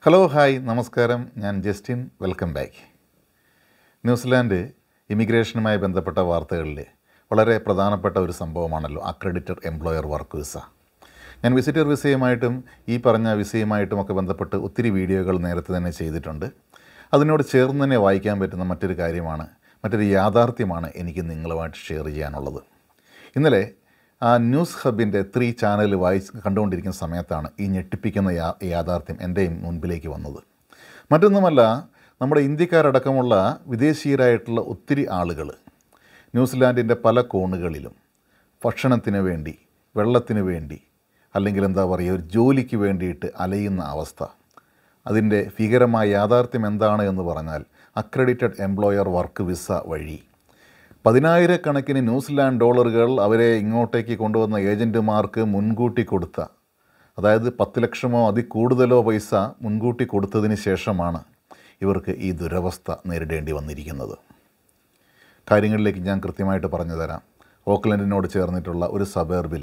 hello hi നമസ്കാരം ഞാൻ Justin welcome back New Zealand ഇമിഗ്രേഷനുമായി ബന്ധപ്പെട്ട വാർത്തകളിൽ വളരെ പ്രധാനപ്പെട്ട ഒരു സംഭവമാണല്ലോ അക്രഡിറ്റഡ് എംപ്ലോയർ വർക്ക് വിസ ഞാൻ വിസിറ്റർ വിസയുമായിട്ടും ഈ പറഞ്ഞ വിസയുമായിട്ടും ഒക്കെ ബന്ധപ്പെട്ട് ഒത്തിരി വീഡിയോകൾ നേരത്തെ തന്നെ ചെയ്തിട്ടുണ്ട് അതിനോട് ചേർന്ന് തന്നെ വായിക്കാൻ പറ്റുന്ന മറ്റൊരു കാര്യമാണ് മറ്റൊരു യാഥാർത്ഥ്യമാണ് എനിക്ക് നിങ്ങളുമായിട്ട് ഷെയർ ചെയ്യാനുള്ളത് ഇന്നലെ ആ ന്യൂസ് ഹബിൻ്റെ ത്രീ ചാനൽ വായിച്ച് കണ്ടുകൊണ്ടിരിക്കുന്ന സമയത്താണ് ഈ ഞെട്ടിപ്പിക്കുന്ന യാ യാഥാർത്ഥ്യം എൻ്റെ മുൻപിലേക്ക് വന്നത് മറ്റൊന്നുമല്ല നമ്മുടെ ഇന്ത്യക്കാരടക്കമുള്ള വിദേശീയരായിട്ടുള്ള ഒത്തിരി ആളുകൾ ന്യൂസിലാൻഡിൻ്റെ പല കോണുകളിലും ഭക്ഷണത്തിന് വേണ്ടി വെള്ളത്തിന് വേണ്ടി അല്ലെങ്കിൽ എന്താ പറയുക ഒരു ജോലിക്ക് വേണ്ടിയിട്ട് അലയുന്ന അവസ്ഥ അതിൻ്റെ ഭീകരമായ യാഥാർത്ഥ്യം എന്താണ് എന്ന് പറഞ്ഞാൽ അക്രഡിറ്റഡ് എംപ്ലോയർ വർക്ക് വിസ വഴി പതിനായിരക്കണക്കിന് ന്യൂസിലാൻഡ് ഡോളറുകൾ അവരെ ഇങ്ങോട്ടേക്ക് കൊണ്ടുവന്ന ഏജൻറ്റുമാർക്ക് മുൻകൂട്ടി കൊടുത്ത അതായത് പത്ത് ലക്ഷമോ അതിൽ കൂടുതലോ പൈസ മുൻകൂട്ടി കൊടുത്തതിന് ശേഷമാണ് ഇവർക്ക് ഈ ദുരവസ്ഥ നേരിടേണ്ടി വന്നിരിക്കുന്നത് കാര്യങ്ങളിലേക്ക് ഞാൻ കൃത്യമായിട്ട് പറഞ്ഞു തരാം ഓക്ലൻഡിനോട് ചേർന്നിട്ടുള്ള ഒരു സബേർബിൽ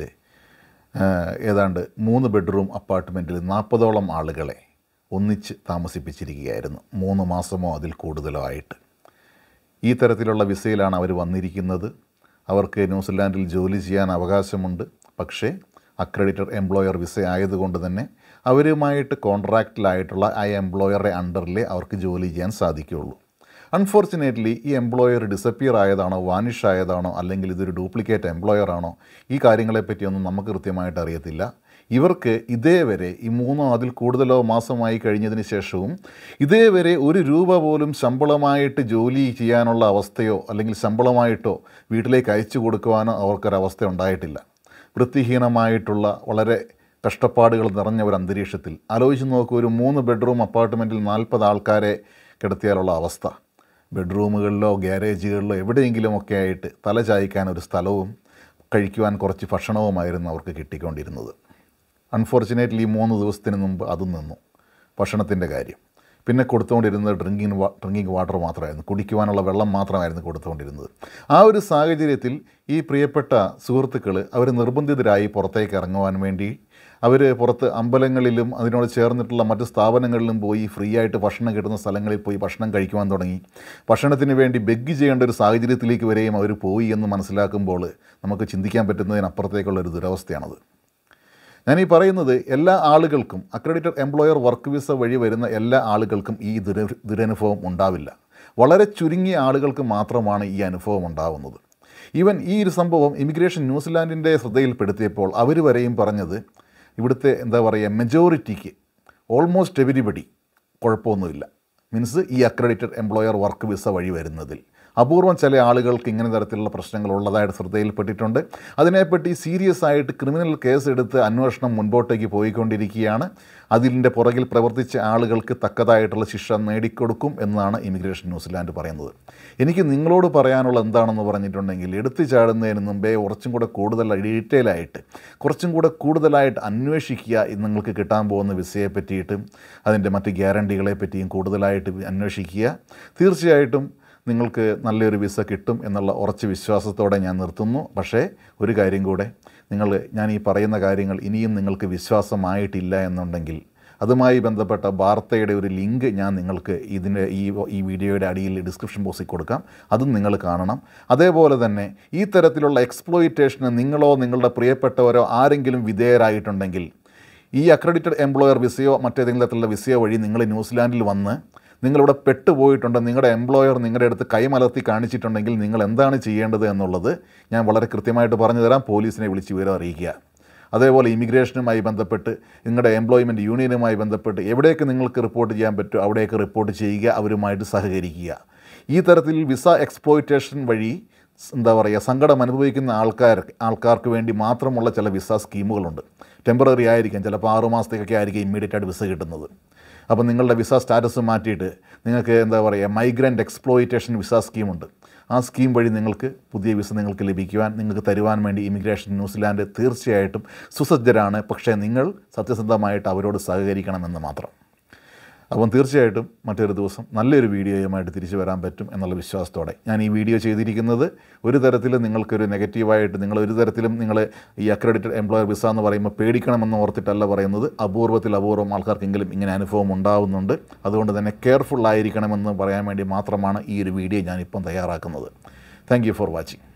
ഏതാണ്ട് മൂന്ന് ബെഡ്റൂം അപ്പാർട്ട്മെൻറ്റിൽ നാൽപ്പതോളം ആളുകളെ ഒന്നിച്ച് താമസിപ്പിച്ചിരിക്കുകയായിരുന്നു മൂന്ന് മാസമോ അതിൽ കൂടുതലോ ആയിട്ട് ഈ തരത്തിലുള്ള വിസയിലാണ് അവർ വന്നിരിക്കുന്നത് അവർക്ക് ന്യൂസിലാൻഡിൽ ജോലി ചെയ്യാൻ അവകാശമുണ്ട് പക്ഷേ അക്രഡിറ്റഡ് എംപ്ലോയർ വിസ ആയതുകൊണ്ട് തന്നെ അവരുമായിട്ട് കോൺട്രാക്റ്റിലായിട്ടുള്ള ആ എംപ്ലോയറുടെ അണ്ടറിലേ അവർക്ക് ജോലി ചെയ്യാൻ സാധിക്കുകയുള്ളൂ അൺഫോർച്ചുനേറ്റ്ലി ഈ എംപ്ലോയർ ഡിസപ്പിയർ ആയതാണോ വാനിഷ് ആയതാണോ അല്ലെങ്കിൽ ഇതൊരു ഡ്യൂപ്ലിക്കേറ്റ് എംപ്ലോയർ ആണോ ഈ കാര്യങ്ങളെപ്പറ്റിയൊന്നും നമുക്ക് കൃത്യമായിട്ട് അറിയത്തില്ല ഇവർക്ക് ഇതേവരെ ഈ മൂന്നോ അതിൽ കൂടുതലോ മാസമായി കഴിഞ്ഞതിന് ശേഷവും ഇതേവരെ ഒരു രൂപ പോലും ശമ്പളമായിട്ട് ജോലി ചെയ്യാനുള്ള അവസ്ഥയോ അല്ലെങ്കിൽ ശമ്പളമായിട്ടോ വീട്ടിലേക്ക് അയച്ചു കൊടുക്കുവാനോ അവർക്കൊരവസ്ഥ ഉണ്ടായിട്ടില്ല വൃത്തിഹീനമായിട്ടുള്ള വളരെ കഷ്ടപ്പാടുകൾ നിറഞ്ഞ ഒരു അന്തരീക്ഷത്തിൽ ആലോചിച്ച് നോക്കൂ ഒരു മൂന്ന് ബെഡ്റൂം അപ്പാർട്ട്മെൻറ്റിൽ നാൽപ്പത് ആൾക്കാരെ കിടത്തിയാലുള്ള അവസ്ഥ ബെഡ്റൂമുകളിലോ ഗ്യാരേജുകളിലോ എവിടെയെങ്കിലുമൊക്കെ ആയിട്ട് തല ചായ്ക്കാൻ ഒരു സ്ഥലവും കഴിക്കുവാൻ കുറച്ച് ഭക്ഷണവുമായിരുന്നു അവർക്ക് കിട്ടിക്കൊണ്ടിരുന്നത് അൺഫോർച്ചുനേറ്റ്ലി മൂന്ന് ദിവസത്തിന് മുമ്പ് അതും നിന്നു ഭക്ഷണത്തിൻ്റെ കാര്യം പിന്നെ കൊടുത്തുകൊണ്ടിരുന്നത് ഡ്രിങ്കിങ് വാ ഡ്രിങ്കിങ് വാട്ടർ മാത്രമായിരുന്നു കുടിക്കുവാനുള്ള വെള്ളം മാത്രമായിരുന്നു കൊടുത്തുകൊണ്ടിരുന്നത് ആ ഒരു സാഹചര്യത്തിൽ ഈ പ്രിയപ്പെട്ട സുഹൃത്തുക്കൾ അവർ നിർബന്ധിതരായി പുറത്തേക്ക് ഇറങ്ങുവാൻ വേണ്ടി അവർ പുറത്ത് അമ്പലങ്ങളിലും അതിനോട് ചേർന്നിട്ടുള്ള മറ്റ് സ്ഥാപനങ്ങളിലും പോയി ഫ്രീ ആയിട്ട് ഭക്ഷണം കിട്ടുന്ന സ്ഥലങ്ങളിൽ പോയി ഭക്ഷണം കഴിക്കുവാൻ തുടങ്ങി ഭക്ഷണത്തിന് വേണ്ടി ബെഗ് ചെയ്യേണ്ട ഒരു സാഹചര്യത്തിലേക്ക് വരെയും അവർ പോയി എന്ന് മനസ്സിലാക്കുമ്പോൾ നമുക്ക് ചിന്തിക്കാൻ പറ്റുന്നതിനപ്പുറത്തേക്കുള്ള ഒരു ദുരവസ്ഥയാണത് ഞാൻ ഈ പറയുന്നത് എല്ലാ ആളുകൾക്കും അക്രഡിറ്റഡ് എംപ്ലോയർ വർക്ക് വിസ വഴി വരുന്ന എല്ലാ ആളുകൾക്കും ഈ ദുര ദുരനുഭവം ഉണ്ടാവില്ല വളരെ ചുരുങ്ങിയ ആളുകൾക്ക് മാത്രമാണ് ഈ അനുഭവം ഉണ്ടാവുന്നത് ഈവൻ ഈ ഒരു സംഭവം ഇമിഗ്രേഷൻ ന്യൂസിലാൻഡിൻ്റെ ശ്രദ്ധയിൽപ്പെടുത്തിയപ്പോൾ അവർ വരെയും പറഞ്ഞത് ഇവിടുത്തെ എന്താ പറയുക മെജോറിറ്റിക്ക് ഓൾമോസ്റ്റ് എവരിബഡി കുഴപ്പമൊന്നുമില്ല മീൻസ് ഈ അക്രഡിറ്റഡ് എംപ്ലോയർ വർക്ക് വിസ വഴി വരുന്നതിൽ അപൂർവം ചില ആളുകൾക്ക് ഇങ്ങനെ തരത്തിലുള്ള പ്രശ്നങ്ങൾ ഉള്ളതായിട്ട് ശ്രദ്ധയിൽപ്പെട്ടിട്ടുണ്ട് അതിനെപ്പറ്റി സീരിയസ് ആയിട്ട് ക്രിമിനൽ കേസ് എടുത്ത് അന്വേഷണം മുൻപോട്ടേക്ക് പോയിക്കൊണ്ടിരിക്കുകയാണ് അതിൻ്റെ പുറകിൽ പ്രവർത്തിച്ച ആളുകൾക്ക് തക്കതായിട്ടുള്ള ശിക്ഷ നേടിക്കൊടുക്കും എന്നാണ് ഇമിഗ്രേഷൻ ന്യൂസിലാൻഡ് പറയുന്നത് എനിക്ക് നിങ്ങളോട് പറയാനുള്ള എന്താണെന്ന് പറഞ്ഞിട്ടുണ്ടെങ്കിൽ എടുത്തു ചാടുന്നതിന് മുമ്പേ കുറച്ചും കൂടെ കൂടുതൽ ഡീറ്റെയിൽ ആയിട്ട് കുറച്ചും കൂടെ കൂടുതലായിട്ട് അന്വേഷിക്കുക നിങ്ങൾക്ക് കിട്ടാൻ പോകുന്ന വിസയെ പറ്റിയിട്ടും അതിൻ്റെ മറ്റ് ഗ്യാരണ്ടികളെ പറ്റിയും കൂടുതലായിട്ട് അന്വേഷിക്കുക തീർച്ചയായിട്ടും നിങ്ങൾക്ക് നല്ലൊരു വിസ കിട്ടും എന്നുള്ള ഉറച്ച വിശ്വാസത്തോടെ ഞാൻ നിർത്തുന്നു പക്ഷേ ഒരു കാര്യം കൂടെ നിങ്ങൾ ഞാൻ ഈ പറയുന്ന കാര്യങ്ങൾ ഇനിയും നിങ്ങൾക്ക് വിശ്വാസമായിട്ടില്ല എന്നുണ്ടെങ്കിൽ അതുമായി ബന്ധപ്പെട്ട വാർത്തയുടെ ഒരു ലിങ്ക് ഞാൻ നിങ്ങൾക്ക് ഇതിൻ്റെ ഈ ഈ വീഡിയോയുടെ അടിയിൽ ഡിസ്ക്രിപ്ഷൻ ബോക്സിൽ കൊടുക്കാം അതും നിങ്ങൾ കാണണം അതേപോലെ തന്നെ ഈ തരത്തിലുള്ള എക്സ്പ്ലോയിറ്റേഷന് നിങ്ങളോ നിങ്ങളുടെ പ്രിയപ്പെട്ടവരോ ആരെങ്കിലും വിധേയരായിട്ടുണ്ടെങ്കിൽ ഈ അക്രഡിറ്റഡ് എംപ്ലോയർ വിസയോ മറ്റേതെങ്കിലും തരത്തിലുള്ള വിസയോ വഴി നിങ്ങൾ ന്യൂസിലാൻഡിൽ വന്ന് നിങ്ങളിവിടെ പെട്ടുപോയിട്ടുണ്ട് നിങ്ങളുടെ എംപ്ലോയർ നിങ്ങളുടെ അടുത്ത് കൈമലർത്തി കാണിച്ചിട്ടുണ്ടെങ്കിൽ നിങ്ങൾ എന്താണ് ചെയ്യേണ്ടത് എന്നുള്ളത് ഞാൻ വളരെ കൃത്യമായിട്ട് പറഞ്ഞു തരാം പോലീസിനെ വിളിച്ച് വിവരം അറിയിക്കുക അതേപോലെ ഇമിഗ്രേഷനുമായി ബന്ധപ്പെട്ട് നിങ്ങളുടെ എംപ്ലോയ്മെൻറ്റ് യൂണിയനുമായി ബന്ധപ്പെട്ട് എവിടെയൊക്കെ നിങ്ങൾക്ക് റിപ്പോർട്ട് ചെയ്യാൻ പറ്റുമോ അവിടെയൊക്കെ റിപ്പോർട്ട് ചെയ്യുക അവരുമായിട്ട് സഹകരിക്കുക ഈ തരത്തിൽ വിസ എക്സ്പ്ലോയിറ്റേഷൻ വഴി എന്താ പറയുക സങ്കടം അനുഭവിക്കുന്ന ആൾക്കാർ ആൾക്കാർക്ക് വേണ്ടി മാത്രമുള്ള ചില വിസ സ്കീമുകളുണ്ട് ടെമ്പററി ആയിരിക്കും ചിലപ്പോൾ ആറു മാസത്തേക്കൊക്കെ ആയിരിക്കും ഇമ്മീഡിയറ്റ് ആയിട്ട് വിസ കിട്ടുന്നത് അപ്പോൾ നിങ്ങളുടെ വിസ സ്റ്റാറ്റസ് മാറ്റിയിട്ട് നിങ്ങൾക്ക് എന്താ പറയുക മൈഗ്രൻ്റ് എക്സ്പ്ലോയിറ്റേഷൻ വിസ സ്കീമുണ്ട് ആ സ്കീം വഴി നിങ്ങൾക്ക് പുതിയ വിസ നിങ്ങൾക്ക് ലഭിക്കുവാൻ നിങ്ങൾക്ക് തരുവാൻ വേണ്ടി ഇമിഗ്രേഷൻ ന്യൂസിലാൻഡ് തീർച്ചയായിട്ടും സുസജ്ജരാണ് പക്ഷേ നിങ്ങൾ സത്യസന്ധമായിട്ട് അവരോട് സഹകരിക്കണമെന്ന് മാത്രം അപ്പം തീർച്ചയായിട്ടും മറ്റൊരു ദിവസം നല്ലൊരു വീഡിയോയുമായിട്ട് തിരിച്ചു വരാൻ പറ്റും എന്നുള്ള വിശ്വാസത്തോടെ ഞാൻ ഈ വീഡിയോ ചെയ്തിരിക്കുന്നത് ഒരു തരത്തിലും നിങ്ങൾക്കൊരു നെഗറ്റീവായിട്ട് നിങ്ങൾ ഒരു തരത്തിലും നിങ്ങൾ ഈ അക്രഡിറ്റഡ് എംപ്ലോയർ വിസ എന്ന് പറയുമ്പോൾ പേടിക്കണമെന്ന് ഓർത്തിട്ടല്ല പറയുന്നത് അപൂർവത്തിൽ അപൂർവം ആൾക്കാർക്കെങ്കിലും ഇങ്ങനെ അനുഭവം ഉണ്ടാവുന്നുണ്ട് അതുകൊണ്ട് തന്നെ കെയർഫുൾ ആയിരിക്കണമെന്ന് പറയാൻ വേണ്ടി മാത്രമാണ് ഈ ഒരു വീഡിയോ ഞാനിപ്പം തയ്യാറാക്കുന്നത് താങ്ക് യു ഫോർ വാച്ചിങ്